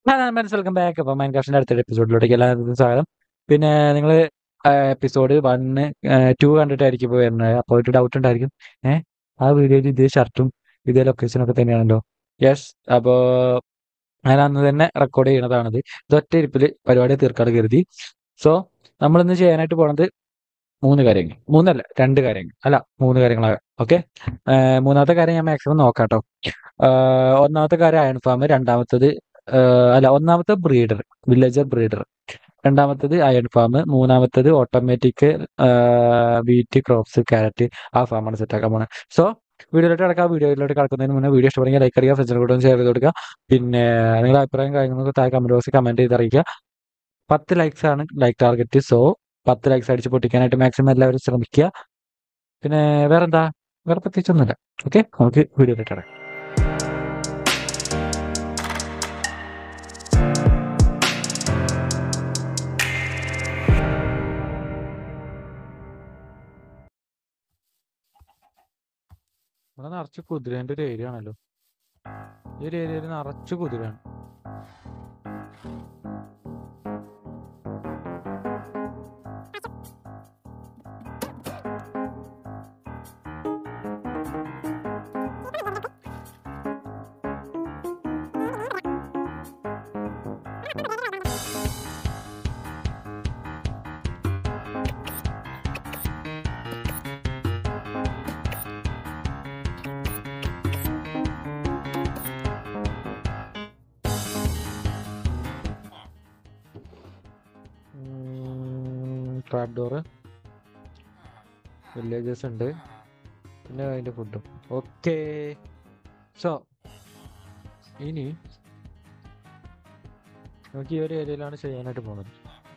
Welcome back അപ്പോൾ മൈൻകാസ്റ്റിൻ്റെ അടുത്തൊരു എപ്പിസോഡിലോട്ടേക്ക് എല്ലാവർക്കും സ്വാഗതം പിന്നെ നിങ്ങൾ എപ്പിസോഡ് വണ്ണ് ടു കണ്ടിട്ടായിരിക്കും ഇപ്പോൾ വരുന്നത് അപ്പോൾ ഒരു ഡൗട്ട് ഉണ്ടായിരിക്കും ഏഹ് ആ വീഡിയോയിൽ ഇതേ ഷർട്ടും ഇതേ ലൊക്കേഷനൊക്കെ തന്നെയാണല്ലോ യെസ് അപ്പോൾ ഞാൻ അന്ന് തന്നെ റെക്കോർഡ് ചെയ്യണതാണിത് ഇതൊറ്റ ഇരിപ്പിൽ പരിപാടി തീർക്കാതെ കരുതി സോ നമ്മളിന്ന് ചെയ്യാനായിട്ട് പോണത് മൂന്ന് കാര്യങ്ങൾ മൂന്നല്ല രണ്ട് കാര്യങ്ങൾ അല്ല മൂന്ന് കാര്യങ്ങളാണ് ഓക്കെ മൂന്നാമത്തെ കാര്യം ഞാൻ മാക്സിമം നോക്കാം കേട്ടോ ഒന്നാമത്തെ കാര്യം അയൺ ഫാം രണ്ടാമത്തത് ആഹ് അല്ല ഒന്നാമത്തെ ബ്രീഡർ വില്ലേജർ ബ്രീഡർ രണ്ടാമത്തത് അയൺ ഫാം മൂന്നാമത്തത് ഓട്ടോമാറ്റിക് വീറ്റ് ക്രോപ്സ് ക്യാരറ്റ് ആ ഫാമാണ് സെറ്റ് ആക്കാൻ പോണത് സോ വീഡിയോയിലോട്ട് കിടക്കാം വീഡിയോയിലോട്ട് കിടക്കുന്നതിന് മുന്നേ വീഡിയോ ഇഷ്ടപ്പെടുമെങ്കിൽ ലൈക്ക് അറിയുക ഫ്രണ്ട്സിനെ കൂടെ ഷെയർ ചെയ്ത് കൊടുക്കുക പിന്നെ നിങ്ങളുടെ അഭിപ്രായം കാര്യങ്ങളൊക്കെ താഴെ കമന്റ് ബോക്സിൽ കമന്റ് ചെയ്ത് അറിയിക്കുക പത്ത് ലൈക്സ് ആണ് ലൈക്ക് ടാർഗറ്റ് സോ പത്ത് ലൈക്സ് അടിച്ച് പൊട്ടിക്കാനായിട്ട് മാക്സിമം എല്ലാവരും ശ്രമിക്കുക പിന്നെ വേറെന്താ വേറെ പ്രത്യേകിച്ചൊന്നുമില്ല ഓക്കെ നമുക്ക് വീഡിയോയിലോട്ട് കിടക്കാം ഇവിടെ നിറച്ച് കുതിരേന്റെ ഒരു ഏരിയ ആണല്ലോ ഈ ഒരു ഏരിയയിൽ നിറച്ച് കുതിരയാണ് ട്രാപ്പ് ഡോറ് വില്ലേജസ് ഉണ്ട് പിന്നെ അതിൻ്റെ ഫുഡും ഓക്കെ സോ ഇനി നമുക്ക് ഈ ഒരു ഏരിയയിലാണ് ചെയ്യാനായിട്ട് പോകുന്നത്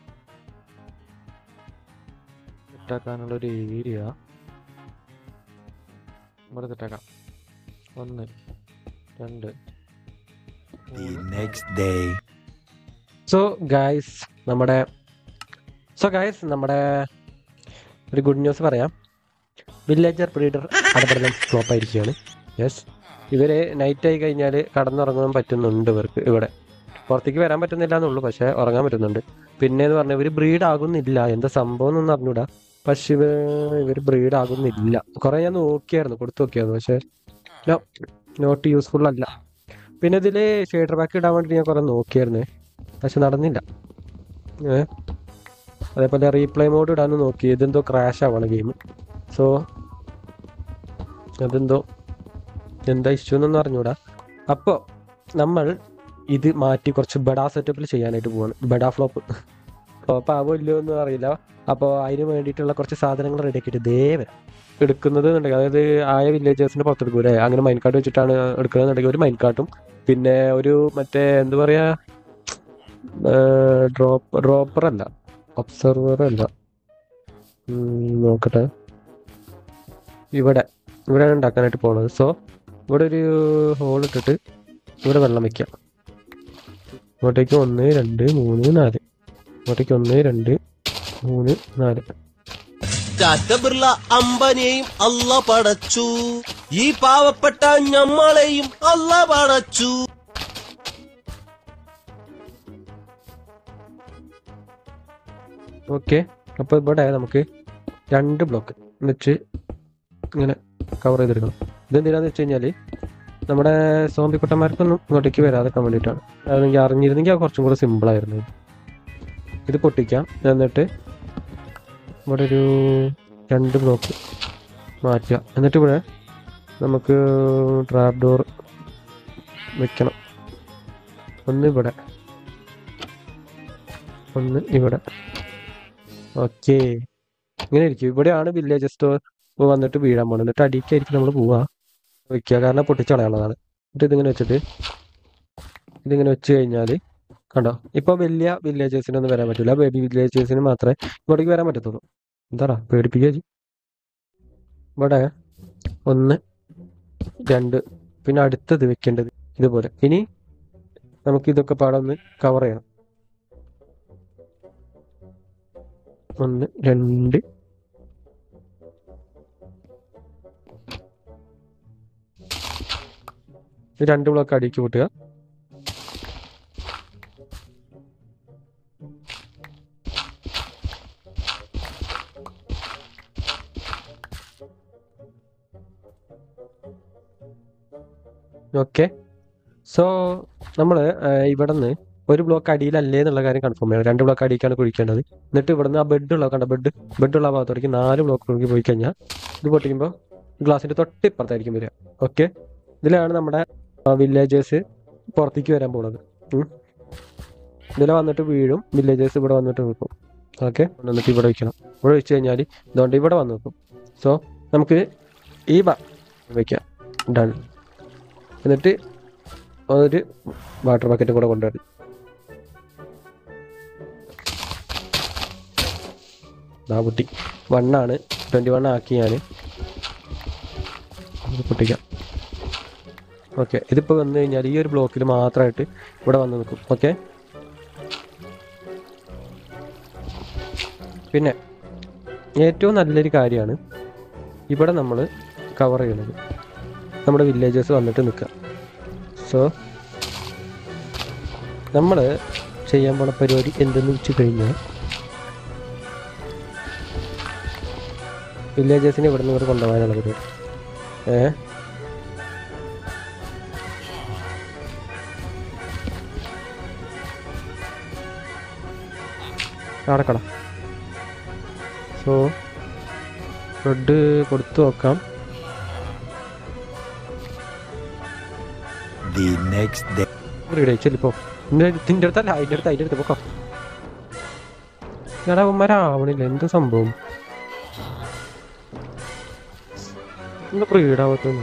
സെറ്റാക്കാനുള്ള ഒരു ഏരിയ ഇവിടെ സെറ്റാക്കാം ഒന്ന് രണ്ട് The next day. So guys നമ്മുടെ സോ ഗായ്സ് നമ്മുടെ ഒരു ഗുഡ് ന്യൂസ് പറയാം വില്ലേജർ ബ്രീഡർ അടപടലം ഫ്ലോപ്പ് ആയിരിക്കുകയാണ് യെസ് ഇവർ നൈറ്റ് ആയി കഴിഞ്ഞാൽ കടന്നുറങ്ങാൻ പറ്റുന്നുണ്ട് ഇവർക്ക് ഇവിടെ പുറത്തേക്ക് വരാൻ പറ്റുന്നില്ല എന്നുള്ളൂ പക്ഷേ ഉറങ്ങാൻ പറ്റുന്നുണ്ട് പിന്നെ എന്ന് പറഞ്ഞാൽ ഇവർ ബ്രീഡ് ആകുന്നില്ല എന്താ സംഭവം എന്നൊന്നും അറിഞ്ഞൂടാ പക്ഷെ ഇവർ ഇവർ ബ്രീഡ് ആകുന്നില്ല കുറേ ഞാൻ നോക്കിയായിരുന്നു കൊടുത്തു നോക്കിയായിരുന്നു പക്ഷേ നോട്ട് യൂസ്ഫുൾ അല്ല പിന്നെ ഇതിൽ ഷെയ്ഡർ ബാക്ക് ഇടാൻ വേണ്ടി ഞാൻ കുറേ നോക്കിയായിരുന്നേ പക്ഷെ നടന്നില്ല ഏ അതേപോലെ റീപ്ലേ മോഡ് ഇടാൻ നോക്കി ഇതെന്തോ ക്രാഷ് ആവാണ് ഗെയിം സോ അതെന്തോ എന്താ ഇഷ്യൂ എന്നൊന്നും അറിഞ്ഞൂടാ അപ്പോൾ നമ്മൾ ഇത് മാറ്റി കുറച്ച് ബഡാ സെറ്റപ്പിൽ ചെയ്യാനായിട്ട് പോവാണ് ബഡാ ഫ്ലോപ്പ് ഫ്ലോപ്പ് ആവോ ഇല്ലയോ ഒന്നും അറിയില്ല അപ്പോൾ അതിന് വേണ്ടിയിട്ടുള്ള കുറച്ച് സാധനങ്ങൾ റെഡി ആക്കിയിട്ട് ഇതേ വരാം എടുക്കുന്നത് എന്നുണ്ടെങ്കിൽ അതായത് ആയ വില്ലേജേഴ്സിന് പുറത്തെടുക്കൂലേ അങ്ങനെ മൈൻ കാർഡ് വെച്ചിട്ടാണ് എടുക്കുന്നതെന്നുണ്ടെങ്കിൽ ഒരു മൈൻ കാർഡും പിന്നെ ഒരു മറ്റേ എന്താ പറയാ ഡ്രോപ്പ് ഡ്രോപ്പർ അല്ല ഒബ്സർവർ അല്ല ഉം, നോക്കട്ടെ ഇവിടെ ഇവിടെയാണ് ഉണ്ടാക്കാനായിട്ട് പോണത് സോ ഇവിടെ ഒരു ഹോൾ ഇട്ടിട്ട് ഇവിടെ വെള്ളം വെക്കാം ഇങ്ങോട്ടേക്ക് ഒന്ന് രണ്ട് മൂന്ന് നാല് ഇങ്ങോട്ടേക്ക് ഒന്ന് രണ്ട് മൂന്ന് നാല് ടാറ്റ ബിർള അമ്പനെയും അല്ല പടച്ചു ഈ പാവപ്പെട്ട ഞമ്മളെയും അല്ല പടച്ചു ഓക്കെ അപ്പോൾ ഇവിടെ നമുക്ക് രണ്ട് ബ്ലോക്ക് വെച്ച് ഇങ്ങനെ കവർ ചെയ്തെടുക്കണം ഇതെന്തിനാന്ന് വെച്ച് കഴിഞ്ഞാൽ നമ്മുടെ സോംബി കുട്ടന്മാർക്കൊന്നും ഇങ്ങോട്ടേക്ക് വരാതെക്കാൻ വേണ്ടിയിട്ടാണ് അതെനിക്ക് അറിഞ്ഞിരുന്നെങ്കിൽ അത് കുറച്ചും കൂടെ സിമ്പിളായിരുന്നു ഇത് പൊട്ടിക്കാം എന്നിട്ട് ഇവിടെ ഒരു രണ്ട് ബ്ലോക്ക് മാറ്റുക എന്നിട്ട് ഇവിടെ നമുക്ക് ട്രാപ്പ് ഡോർ വെക്കണം ഒന്ന് ഇവിടെ ഒന്ന് ഇവിടെ ഓക്കെ ഇങ്ങനെ ഇരിക്കും ഇവിടെയാണ് വില്ലേജ് സ്റ്റോർ വന്നിട്ട് വീഴാൻ പോകുന്നത് എന്നിട്ട് അടിക്കായിരിക്കും നമ്മൾ പോവാ വെക്കുക കാരണം പൊട്ടിച്ചളയാനുള്ളതാണ് എന്നിട്ട് ഇതിങ്ങനെ വെച്ചിട്ട് ഇതിങ്ങനെ വെച്ച് കഴിഞ്ഞാൽ കണ്ടോ ഇപ്പോൾ വലിയ വില്ലേജേഴ്സിനൊന്നും വരാൻ പറ്റില്ല ബേബി വില്ലേജേഴ്സിന് മാത്രമേ ഇങ്ങോട്ടേക്ക് വരാൻ പറ്റത്തുള്ളൂ എന്താടാ പേടിപ്പിക്കുക ചെയ്യും ഇവിടെ ഒന്ന് രണ്ട് പിന്നെ അടുത്തത് വെക്കേണ്ടത് ഇതുപോലെ ഇനി നമുക്ക് ഇതൊക്കെ പാടെ ഒന്ന് കവർ ചെയ്യണം ഒന്ന് രണ്ട് ഇത് രണ്ട് ബ്ലോക്ക് അടിക്ക് കൂട്ടുക ഓക്കെ സോ നമ്മൾ ഇവിടെ നിന്ന് ഒരു ബ്ലോക്ക് അടിയിലല്ലേ എന്നുള്ള കാര്യം കൺഫേം ചെയ്യണം രണ്ട് ബ്ലോക്ക് അടിയിലേക്കാണ് കുഴിക്കേണ്ടത് എന്നിട്ട് ഇവിടുന്ന് ആ ബെഡ് ഉള്ള കണ്ട ബെഡ് ബെഡുള്ള ഭാഗത്തോടേക്ക് നാല് ബ്ലോക്ക് പോയി കഴിഞ്ഞാൽ ഇത് പൊട്ടിക്കുമ്പോൾ ഗ്ലാസിൻ്റെ തൊട്ട് ഇപ്പുറത്തായിരിക്കും വരിക ഓക്കെ ഇതിലാണ് നമ്മുടെ വില്ലേജേഴ്സ് പുറത്തേക്ക് വരാൻ പോകുന്നത് ഉം. ഇതിൽ വന്നിട്ട് വീഴും വില്ലേജേഴ്സ് ഇവിടെ വന്നിട്ട് നിൽക്കും ഓക്കെ എന്നിട്ട് ഇവിടെ വയ്ക്കണം ഇവിടെ വെച്ച് കഴിഞ്ഞാൽ ഇതുകൊണ്ട് ഇവിടെ വന്ന് നിൽക്കും സോ നമുക്ക് ഈ ബ വയ്ക്കാം ഡൺ എന്നിട്ട് ഒരു വാട്ടർ ബക്കറ്റ് കൂടെ കൊണ്ടുവരും ദാ പൊട്ടി വണ്ണാണ് ട്വൻറ്റി വൺ ആക്കി ഞാൻ ഇത് പൊട്ടിക്കാം ഓക്കെ ഇതിപ്പോൾ വന്നു കഴിഞ്ഞാൽ ഈ ഒരു ബ്ലോക്കിൽ മാത്രമായിട്ട് ഇവിടെ വന്ന് നിൽക്കും ഓക്കെ പിന്നെ ഏറ്റവും നല്ലൊരു കാര്യമാണ് ഇവിടെ നമ്മൾ കവർ ചെയ്യണത് നമ്മുടെ വില്ലേജേഴ്സ് വന്നിട്ട് നിൽക്കുക സോ നമ്മൾ ചെയ്യാൻ പോണ പരിപാടി എന്തെന്ന് വെച്ച് കഴിഞ്ഞാൽ വില്ലേജേഴ്സിനെ ഇവിടെ നിന്ന് ഇങ്ങോട്ട് കൊണ്ടുപോകാനുള്ള പരിപാടി ഏ നടക്കണം സോ റെഡ് കൊടുത്തു നോക്കാം The next day. ഇവിടെ ചെല്ലിപ്പോ ഇതിന്റെ അടുത്തല്ല അതിന്റെ അടുത്ത് അതിന്റെ അടുത്ത് പോക്കോ എടാ ഉമ്മരാവണില്ല എന്ത് സംഭവം എന്താ പ്രീഡാവത്തൊന്നു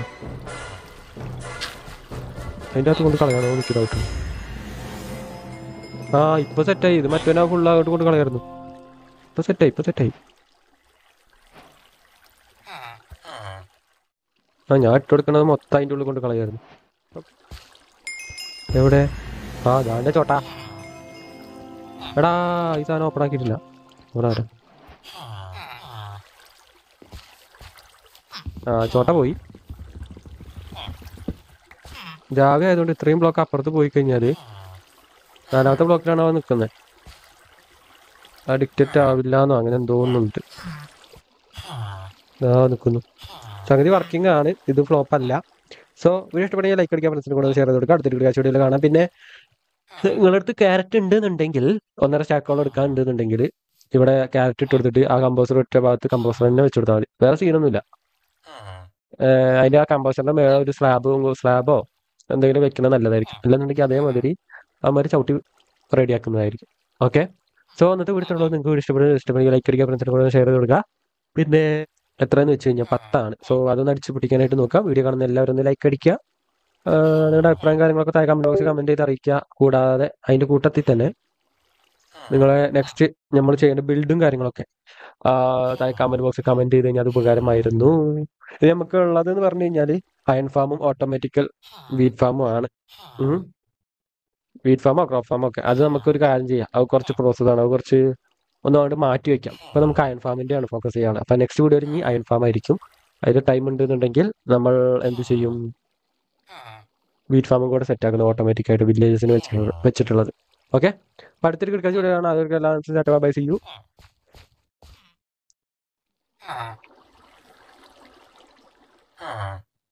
അതിന്റെ അകത്ത് കൊണ്ട് കളയാണോ എനിക്ക് ഡൗട്ട് ആ ഇപ്പൊ സെറ്റായി ഇത് മറ്റേ ഫുൾ അങ്ങോട്ട് കൊണ്ട് കളയായിരുന്നു ഇപ്പൊ സെറ്റായി ഇപ്പൊ സെറ്റായി ആ ഞാൻ ഇട്ട് കൊടുക്കണത് മൊത്തം അതിന്റെ ഉള്ളിൽ കൊണ്ട് കളയായിരുന്നു എവിടെ ആ ദാണ്ടെ ചോട്ടാ എടാ ഈ സാധനം ഓപ്പൺ ആക്കിയിട്ടില്ല ഇവിടെ ആരാ ആ ചോട്ട പോയി രാവിലെ ആയതുകൊണ്ട് ഇത്രയും ബ്ലോക്ക് അപ്പുറത്ത് പോയി കഴിഞ്ഞാൽ നാലാമത്തെ ബ്ലോക്കിലാണ് അവൻ നിൽക്കുന്നത് അഡിക്റ്റഡ് ആവില്ല എന്നോ അങ്ങനെ എന്തോ ഒന്നുണ്ട് ആ നിൽക്കുന്നു സംഗതി വർക്കിംഗ് ആണ് ഇത് ഫ്ലോപ്പ് അല്ല സോ വീഡിയോ ഇഷ്ടപ്പെടുമെങ്കിൽ ലൈക്ക് അടിക്കാൻ ഫ്രണ്ട്സിന് കൂടെ ഷെയർ ചെയ്ത് കൊടുക്കുക അടുത്തൊരു വീഡിയോ വീഡിയോയിൽ കാണാം പിന്നെ നിങ്ങളുടെ അടുത്ത് ക്യാരറ്റ് ഉണ്ട് എന്നുണ്ടെങ്കിൽ ഒന്നര സ്റ്റാക്കോളം എടുക്കാൻ ഉണ്ടെന്നുണ്ടെങ്കിൽ ഇവിടെ ക്യാരറ്റ് ഇട്ട് കൊടുത്തിട്ട് ആ കമ്പോസർ ഒറ്റ ഭാഗത്ത് കമ്പോസർ തന്നെ വെച്ച് കൊടുത്താൽ മതി വേറെ സീനൊന്നുമില്ല ഏഹ് അതിന്റെ ആ കമ്പോസറിന്റെ മേലെ ഒരു സ്ലാബോ സ്ലാബോ എന്തെങ്കിലും വെക്കുന്നത് നല്ലതായിരിക്കും അല്ലെന്നുണ്ടെങ്കിൽ അതേമാതിരി അവന്മാർ ചവിട്ടി റെഡിയാക്കുന്നതായിരിക്കും ഓക്കെ സോ എന്നിട്ട് വീട്ടിലുള്ളത് നിങ്ങൾക്ക് വീട് ഇഷ്ടപ്പെടുന്നത് ഇഷ്ടപ്പെടുക ലൈക്ക് അടിക്കുക ഫ്രണ്ട്സിന് കൂടെ ഷെയർ ചെയ്ത് കൊടുക്കുക പിന്നെ എത്രയെന്ന് വെച്ച് കഴിഞ്ഞാൽ പത്താണ് സോ അതൊന്ന് അടിച്ച് പിടിക്കാനായിട്ട് നോക്കുക വീഡിയോ കാണുന്ന എല്ലാവരും ഒന്ന് ലൈക്ക് അടിക്കുക ആഹ് നിങ്ങളുടെ അഭിപ്രായം കാര്യങ്ങളൊക്കെ താഴെ കമന്റ് ബോക്സിൽ കമന്റ് ചെയ്ത് അറിയിക്കുക കൂടാതെ അതിന്റെ കൂട്ടത്തിൽ തന്നെ നിങ്ങളെ നെക്സ്റ്റ് നമ്മൾ ചെയ്യേണ്ട ബിൽഡും കാര്യങ്ങളൊക്കെ ആഹ് താഴെ കമന്റ് ബോക്സിൽ കമന്റ് ചെയ്ത് കഴിഞ്ഞാൽ അത് ഉപകാരമായിരുന്നു ഇത് നമുക്ക് ഉള്ളത് എന്ന് പറഞ്ഞു കഴിഞ്ഞാൽ അയൺ ഫാമും ഓട്ടോമാറ്റിക്കൽ വീറ്റ് ഫാമും ആണ് വീറ്റ് ഫാമോ ക്രോപ്പ് ഫാമോ ഒക്കെ അത് നമുക്ക് ഒരു കാര്യം ചെയ്യാം അത് കുറച്ച് പ്രോസസ് ആണ് അത് കുറച്ച് ഒന്ന് അങ്ങോട്ട് മാറ്റി വെക്കാം അപ്പൊ നമുക്ക് അയൺ ഫാമിന്റെ ആണ് ഫോക്കസ് ചെയ്യാണ് അപ്പൊ നെക്സ്റ്റ് വീഡിയോ ഇനി അയൺ ഫാം ആയിരിക്കും അതിൽ ടൈം ഉണ്ടെന്നുണ്ടെങ്കിൽ നമ്മൾ എന്ത് ചെയ്യും വീറ്റ് ഫാമും കൂടെ സെറ്റ് ആക്കുന്നത് ഓട്ടോമാറ്റിക് ആയിട്ട് വില്ലേജസിന് വെച്ച് വെച്ചിട്ടുള്ളത് ഓക്കെ അപ്പൊ അടുത്തൊരു കിടക്കാച്ച വീഡിയോ ആണ് അതൊക്കെ ബൈ സി യു